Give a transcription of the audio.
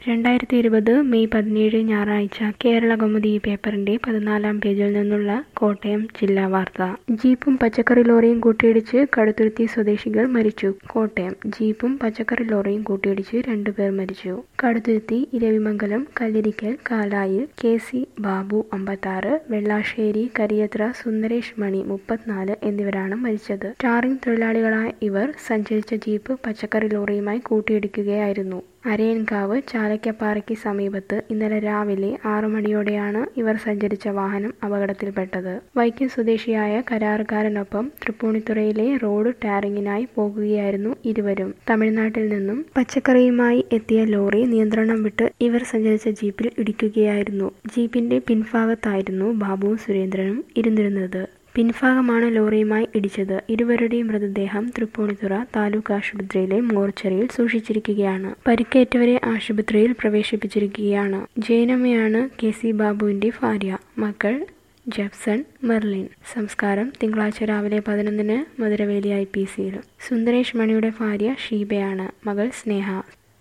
രണ്ടായിരത്തി ഇരുപത് മെയ് പതിനേഴ് ഞായറാഴ്ച കേരള കൗമുദി പേപ്പറിന്റെ പതിനാലാം പേജിൽ നിന്നുള്ള കോട്ടയം ജില്ലാ വാർത്ത ജീപ്പും പച്ചക്കറി ലോറിയും കൂട്ടിയിടിച്ച് കടുത്തുരുത്തി സ്വദേശികൾ മരിച്ചു കോട്ടയം ജീപ്പും പച്ചക്കറി ലോറിയും കൂട്ടിയിടിച്ച് രണ്ടുപേർ മരിച്ചു കടുത്തുരുത്തി ഇരവിമംഗലം കല്ലിരിക്കൽ കാലായിൽ കെ സി ബാബു അമ്പത്താറ് വെള്ളാശ്ശേരി കരിയത്ര സുന്ദരേഷ് മണി മുപ്പത്തിനാല് എന്നിവരാണ് മരിച്ചത് ടാറിംഗ് തൊഴിലാളികളായ ഇവർ സഞ്ചരിച്ച ജീപ്പ് പച്ചക്കറി ലോറിയുമായി കൂട്ടിയിടിക്കുകയായിരുന്നു അരയൻകാവ് ചാലക്കപ്പാറയ്ക്ക് സമീപത്ത് ഇന്നലെ രാവിലെ ആറു മണിയോടെയാണ് ഇവർ സഞ്ചരിച്ച വാഹനം അപകടത്തിൽപ്പെട്ടത് വൈക്കം സ്വദേശിയായ കരാറുകാരനൊപ്പം തൃപ്പൂണിത്തുറയിലെ റോഡ് ടാറിങ്ങിനായി പോകുകയായിരുന്നു ഇരുവരും തമിഴ്നാട്ടിൽ നിന്നും പച്ചക്കറിയുമായി എത്തിയ ലോറി നിയന്ത്രണം വിട്ട് ഇവർ സഞ്ചരിച്ച ജീപ്പിൽ ഇടിക്കുകയായിരുന്നു ജീപ്പിന്റെ പിൻഭാഗത്തായിരുന്നു ബാബുവും സുരേന്ദ്രനും ഇരുന്നിരുന്നത് പിൻഭാഗമാണ് ലോറിയുമായി ഇടിച്ചത് ഇരുവരുടെയും മൃതദേഹം തൃപ്പൂണിത്തുറ താലൂക്ക് ആശുപത്രിയിലെ മോർച്ചറിയിൽ സൂക്ഷിച്ചിരിക്കുകയാണ് പരിക്കേറ്റവരെ ആശുപത്രിയിൽ പ്രവേശിപ്പിച്ചിരിക്കുകയാണ് ജയനമ്മയാണ് കെ സി ബാബുവിന്റെ ഭാര്യ മക്കൾ ജെഫ്സൺ മെർലിൻ സംസ്കാരം തിങ്കളാഴ്ച രാവിലെ പതിനൊന്നിന് മധുരവേലി ഐ പി സിയിൽ സുന്ദരേഷ് മണിയുടെ ഭാര്യ ഷീബയാണ് മകൾ സ്നേഹ